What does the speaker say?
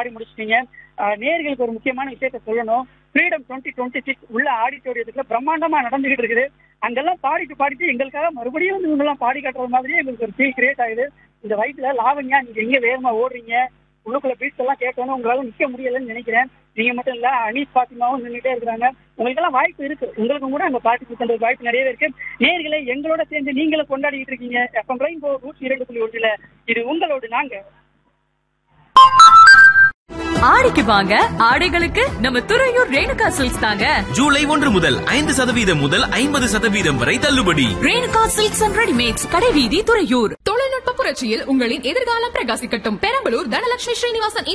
பாடி முடிச்சிட்டீங்க அஹ், நேயர்களுக்கு ஒரு முக்கியமான விஷயத்த சொல்லணும் ஃப்ரீடம் டுவெண்ட்டி டுவெண்ட்டி சிக்ஸ் உள்ள ஆடிட்டோரியத்துக்குள்ள பிரம்மாண்டமா நடந்துகிட்டு இருக்குது அங்கெல்லாம் பாடிட்டு பாடிட்டு எங்களுக்காக மறுபடியும் வந்து இவங்கெல்லாம் பாடி காட்டுற மாதிரியே எங்களுக்கு ஒரு ஃபீல் கிரியேட் ஆகுது இந்த வயசுல லாவண்யா நீங்க எங்க வேகமா ஓடுறீங்க உள்ளுக்குள்ள பீட்ஸ் எல்லாம் கேட்டோன்னு உங்களால நிக்க முடியலன்னு நினைக்கிறேன் நீங்க மட்டும் இல்ல அனீஸ் பாத்திமாவும் நின்றுட்டே இருக்கிறாங்க உங்களுக்கு எல்லாம் வாய்ப்பு இருக்கு உங்களுக்கும் கூட அங்க பார்ட்டிசிபேட் பண்ற வாய்ப்பு நிறையவே இருக்கு நேர்களை எங்களோட சேர்ந்து நீங்களும் கொண்டாடிட்டு இருக்கீங்க எஃப்எம் ரெயின்போ நூற்றி இரண்டு புள்ளி ஒன்றுல இது உங்களோடு நாங்க ஆடிக்கு வாங்க ஆடைகளுக்கு நம்ம துறையூர் ரேணுகா சில்க்ஸ் தாங்க ஜூலை ஒன்று முதல் ஐந்து சதவீதம் முதல் ஐம்பது சதவீதம் வரை தள்ளுபடி ரேணுகா சில்க்ஸ் அண்ட் ரெடிமேட்ஸ் கடைவீதி துறையூர் தொழில்நுட்ப புரட்சியில் உங்களின் எதிர்காலம் பிரகாசிக்கட்டும் பெரம்பலூர் தனலட்சுமி ஸ்ரீனிவாசன்